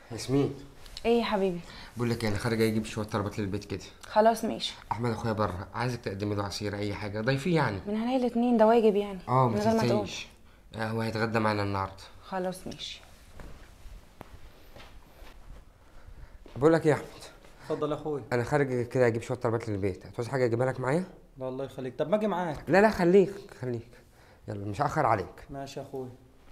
ياسمين ايه يا حبيبي بقول لك انا خارج اجيب شويه طلبات للبيت كده خلاص ماشي احمد اخويا بره عايزك تقدمي له عصير اي حاجه ضيفيه يعني من هنا الاتنين ده واجب يعني اه من ما غير ما تقول تنسيش آه، هو هيتغدى معانا النهارده خلاص ماشي بقول لك ايه يا احمد اتفضل يا اخويا انا خارج كده اجيب شويه طلبات للبيت هتعوز حاجه اجيبها لك معايا لا الله يخليك طب ما اجي معاك لا لا خليك خليك يلا مش هاخر عليك ماشي يا اخويا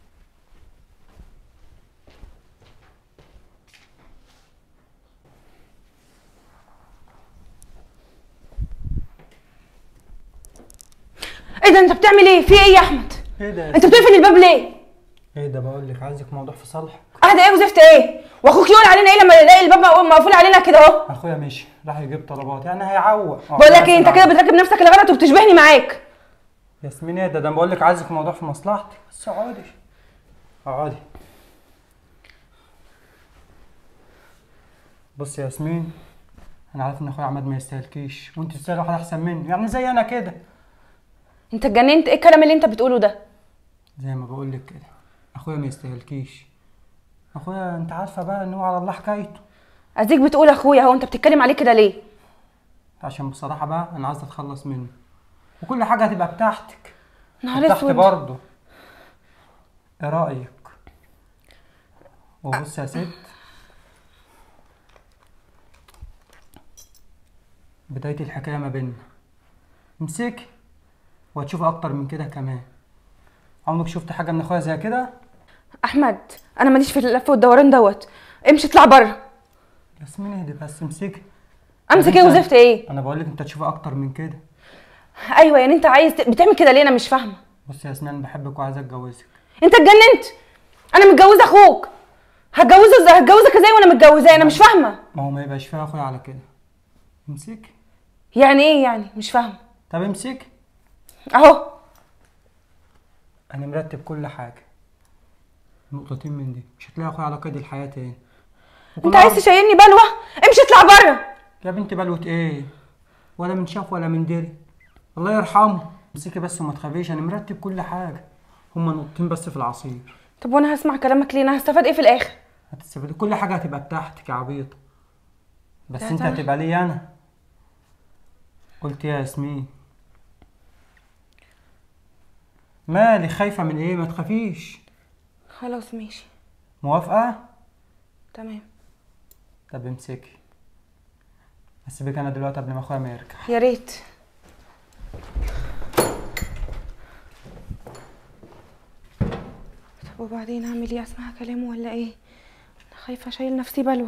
ايه ده انت بتعمل ايه في ايه يا احمد ايه ده انت بتقفل الباب ليه ايه ده بقول لك عايزك موضوع في صالح اهدى ايه وزفت ايه واخوك يقول علينا ايه لما يلاقي الباب مقفول علينا كده اهو اخويا مشي راح يجيب طلبات يعني هيعوق بقول لك ايه انت كده بتركب نفسك الغلط وبتشبهني معاك ياسمين ايه ده ده أنا بقول لك عايزك موضوع في مصلحتي بس اقعدي اقعدي بص يا ياسمين انا عارف ان اخويا عماد ما يستاهلكيش وانت تستاهل واحد احسن منه يعني زي انا كده انت اتجننت ايه الكلام اللي انت بتقوله ده زي ما بقول لك كده اخويا ما يستاهلكيش اخويا انت عارفه بقى ان هو على الله حكايته اديك بتقول اخويا اهو انت بتتكلم عليه كده ليه عشان بصراحه بقى انا عايز اتخلص منه وكل حاجه هتبقى بتاعتك نهار بتاعتي اسود برضه ايه رايك وبص يا ست بدايه الحكايه ما بيننا امسكي وهتشوف اكتر من كده كمان عمرك شفت حاجه من اخويا زي كده احمد انا ماليش في اللف والدوران دوت امشي اطلع بره ياسمين اهدي بس امسكي امسك ايه أنت- وزفت ايه انا بقول لك انت تشوف اكتر من كده ايوه يعني انت عايز ت- بتعمل كده ليه انا مش فاهمه بص يا ياسمين انا بحبك وعايز اتجوزك انت اتجننت انا متجوزه اخوك هتجوزه ازاي هتجوزك ازاي وانا متجوزاه انا مش فاهمه ما هو ما يبقاش فيها اخويا على كده امسكي يعني ايه يعني مش فاهمه طب امسكي اهو انا مرتب كل حاجه نقطتين من دي مش هتلاقي اخويا على قيد الحياه تاني انت عايز تشيلني بلوه امشي اطلع بره يا بنتي بلوة ايه ولا من شاف ولا من دري الله يرحمه امسكي بس وما تخافيش انا مرتب كل حاجه هما نقطتين بس في العصير طب وانا هسمع كلامك ليه انا هستفاد ايه في الاخر هتستفيدي كل حاجه هتبقى بتاعتك يا عبيطه بس لا انت طبعا. هتبقى لي انا قلت يا ياسمين مالي خايفه من ايه ما تخافيش خلاص ماشي موافقه تمام طب امسكي هسيبك انا دلوقتي قبل ما اخويا ما يرجع يا ريت طب وبعدين اعمل ايه اسمع كلامه ولا ايه انا خايفه اشيل نفسي بلوه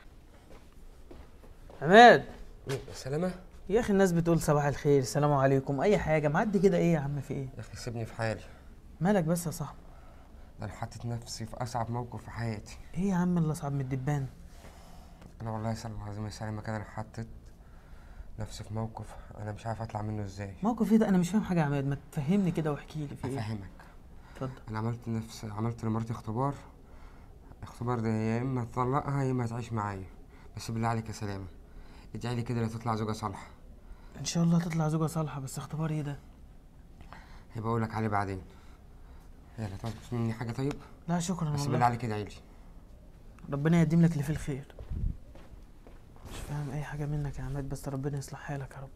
عماد سلامة يا اخي الناس بتقول صباح الخير السلام عليكم اي حاجه معدي كده ايه يا عم في ايه يا اخي سيبني في حالي مالك بس يا صاحبي ده انا حاطط نفسي في اصعب موقف في حياتي ايه يا عم اللي اصعب من الدبان انا والله صلى الله العظيم يسلمك انا حطيت نفسي في موقف انا مش عارف اطلع منه ازاي موقف ايه ده انا مش فاهم حاجه يا عماد ما تفهمني كده واحكي لي في ايه افهمك اتفضل انا عملت نفس عملت لمرتي اختبار الاختبار ده يا اما تطلقها يا اما تعيش معايا بس بالله عليك يا سلامة ادعي لي كده لا تطلع زوجة صالحة ان شاء الله تطلع زوجة صالحة بس اختبار ايه ده هيبقى اقول لك عليه بعدين يلا طب مني حاجة طيب لا شكرا بس بالله والله عليك ادعي لي ربنا يقدم لك اللي فيه الخير مش فاهم اي حاجه منك يا عماد بس ربنا يصلح حالك يا رب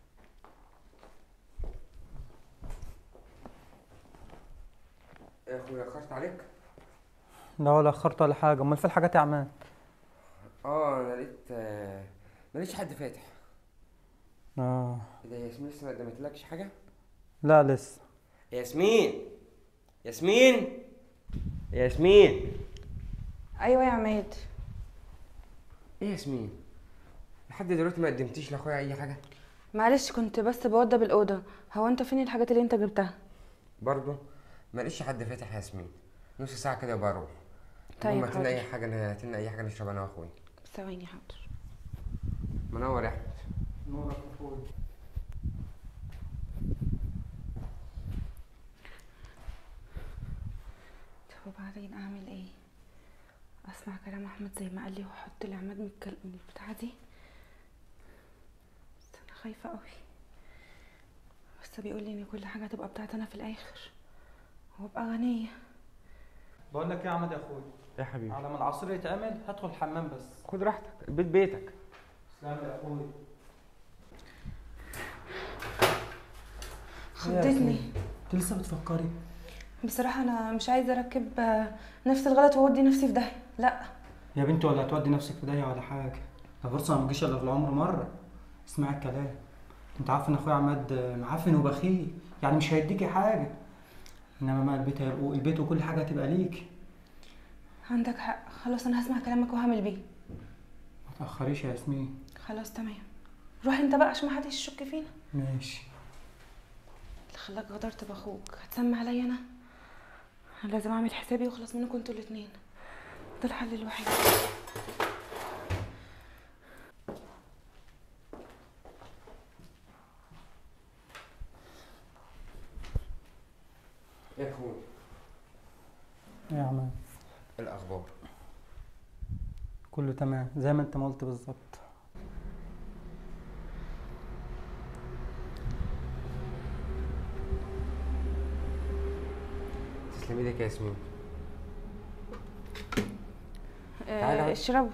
يا اخويا اخرت عليك لا ولا اخرت ولا حاجه امال في الحاجات يا عمان اه انا لقيت آه، ماليش حد فاتح اه ايه ده يا ياسمين لسه ما قدمتلكش حاجة لا لسه ياسمين ياسمين ياسمين ايوه يا عماد ايه ياسمين لحد دلوقتي ما قدمتيش لاخويا اي حاجة معلش كنت بس بوضب الاوضه هو انت فين الحاجات اللي انت جبتها برضه ماليش حد فاتح يا ياسمين نص ساعة كده وبروح طيب المهم هاتلنا اي حاضر حاجة هاتلنا اي حاجة نشرب انا واخويا ثواني حاضر منور يا احمد نورك يا اخويا طب وبعدين اعمل ايه اسمع كلام احمد زي ما قال لي واحط العماد من الكل- من البتاعه دي بس انا خايفه قوي بس بيقول لي ان كل حاجه هتبقى بتاعتي انا في الاخر وابقى غنيه بقول لك ايه يا عماد يا اخويا يا حبيبي على ما العصير يتعمل هدخل الحمام بس خد راحتك البيت بيتك تسلم يا اخوي خضتني انت لسه بتفكري بصراحه انا مش عايزه اركب آه، نفس الغلط واودي نفسي في داهيه لا يا بنتي ولا هتودي نفسك في داهيه ولا حاجه ده فرصه ما تجيش الا في العمر مره اسمعي الكلام انت عارف ان اخويا عماد معفن وبخيل يعني مش هيديكي حاجه انما ما البيت هيبقوا البيت وكل حاجه هتبقى ليكي عندك حق خلاص انا هسمع كلامك وهعمل بيه ما تاخريش يا ياسمين خلاص تمام روح انت بقى عشان محدش يشك فينا ماشي اللي خلاك غدرت باخوك هتسمع عليا انا انا لازم اعمل حسابي واخلص منكم انتوا الاتنين ده الحل الوحيد يا اخوي يا عماد إيه الاخبار كله تمام زي ما انت ما قلت بالظبط تسلم ايدك يا ياسمين تعالى. آه اشربوا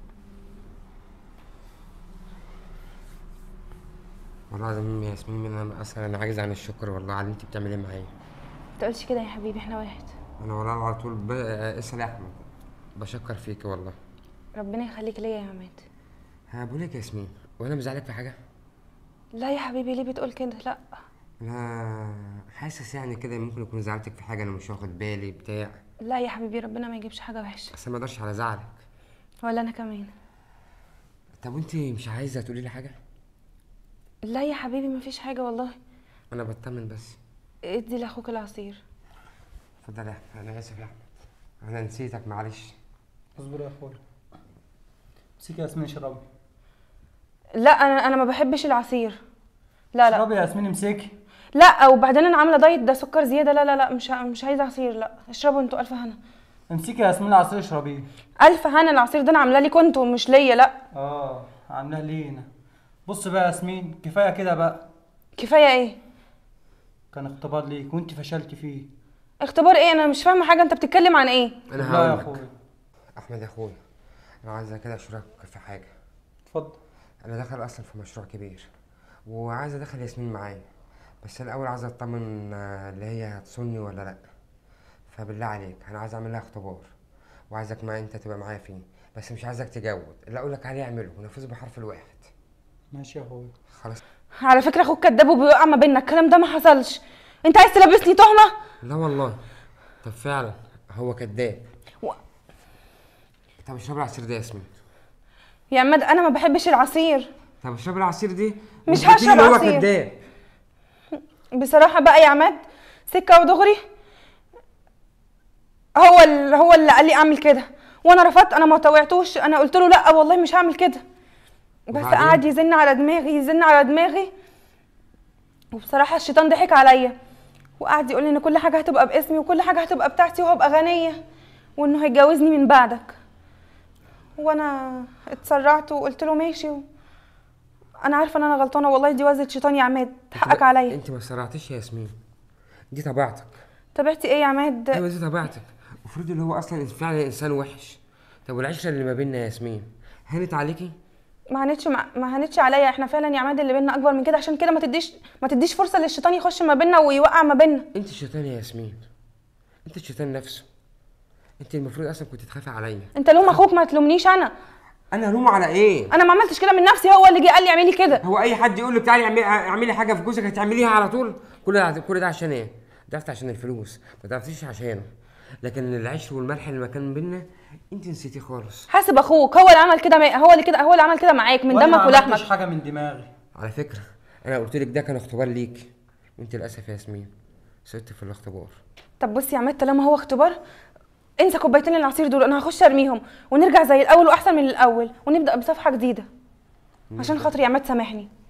والله العظيم يا ياسمين انا اصلا انا عاجز عن الشكر والله على اللي انت بتعمليه معايا تقولش كده يا حبيبي احنا واحد انا والله على طول ب... اسال يا احمد بشكر فيك والله ربنا يخليك ليا يا عماد ها بقول لك يا ياسمين وانا مزعلك في حاجه لا يا حبيبي ليه بتقول كده لا لا حاسس يعني كده ممكن اكون زعلتك في حاجه انا مش واخد بالي بتاع لا يا حبيبي ربنا ما يجيبش حاجه وحشه بس أنا ما اقدرش على زعلك ولا انا كمان طب وانت مش عايزه تقولي لي حاجه لا يا حبيبي ما فيش حاجه والله انا بطمن بس ادي لاخوك العصير اتفضل يا احمد انا اسف يا احمد انا نسيتك معلش اصبر يا اخويا امسكي يا ياسمين اشربي لا انا انا ما بحبش العصير لا لا اشربي يا ياسمين امسكي لا وبعدين انا عامله دايت ده سكر زياده لا لا لا مش ع- مش عايزه عصير لا اشربوا انتوا الف هنا امسكي يا ياسمين العصير اشربيه الف هنا العصير ده انا عاملاه ليكوا انتوا مش ليا لا اه عاملاه لينا بص بقى يا ياسمين كفايه كده بقى كفايه ايه كان اختبار ليك وانت فشلت فيه اختبار ايه انا مش فاهمه حاجه انت بتتكلم عن ايه انا لا يا هقول لك اخويا احمد يا اخويا انا عايز كده اشارك في حاجه اتفضل انا داخل اصلا في مشروع كبير وعايز ادخل ياسمين معايا بس الاول عايز اطمن آه، اللي هي هتصوني ولا لا فبالله عليك انا عايز اعمل لها اختبار وعايزك معايا انت تبقى معايا فيه بس مش عايزك تجود اللي اقول لك عليه اعمله ونفذه بحرف الواحد ماشي يا اخويا خلاص على فكره اخوك كداب وبيوقع ما بيننا الكلام ده ما حصلش انت عايز تلبسني تهمه لا والله طب فعلا هو كذاب و- طب اشرب العصير ده يا ياسمين يا عماد انا ما بحبش العصير طب اشرب العصير دي مش وتقولي هشرب إن هو عصير. كذاب بصراحه بقى يا عماد سكه ودغري هو ال... هو اللي قال لي اعمل كده وانا رفضت انا ما طوعتوش انا قلت له لا والله مش هعمل كده بس وبعدين؟ قعد يزن على دماغي يزن على دماغي وبصراحه الشيطان ضحك عليا وقعد يقول لي ان كل حاجه هتبقى باسمي وكل حاجه هتبقى بتاعتي وهبقى غنيه وانه هيتجوزني من بعدك وانا اتسرعت وقلت له ماشي و... انا عارفه ان انا غلطانه والله دي وزة شيطان يا عماد حقك عليا انت ما سرعتيش يا ياسمين دي طبيعتك طبيعتي ايه يا عماد ايوه دي طبيعتك المفروض اللي هو اصلا فعلا انسان وحش طب والعشره اللي ما بيننا يا ياسمين هانت عليكي ما هنتش مع... ما هنتش عليا احنا فعلا يا عماد اللي بينا اكبر من كده عشان كده ما تديش ما تديش فرصه للشيطان يخش ما بيننا ويوقع ما بيننا انت الشيطان يا ياسمين انت الشيطان نفسه انت المفروض اصلا كنت تخافي عليا انت لوم اخوك ما تلومنيش انا انا الوم على ايه انا ما عملتش كده من نفسي هو اللي جه قال لي اعملي كده هو اي حد يقول لك تعالي اعملي اعملي حاجه في جوزك هتعمليها على طول كل ده كل ده عشان ايه ضعفت عشان الفلوس ما ضعفتيش عشانه لكن العشر والملح اللي ما كان بينا انت نسيتيه خالص حاسب اخوك هو اللي عمل كده مع- هو اللي كده هو اللي عمل كده معاك من وأنا ما دمك عملتش ولحمك حاجه من دماغي على فكره انا قلت لك ده كان اختبار ليك وانت للاسف يا ياسمين سقطت في الاختبار طب بص يا عماد طالما هو اختبار انسى كوبايتين العصير دول انا هخش ارميهم ونرجع زي الاول واحسن من الاول ونبدا بصفحه جديده عشان خاطري يا عماد سامحني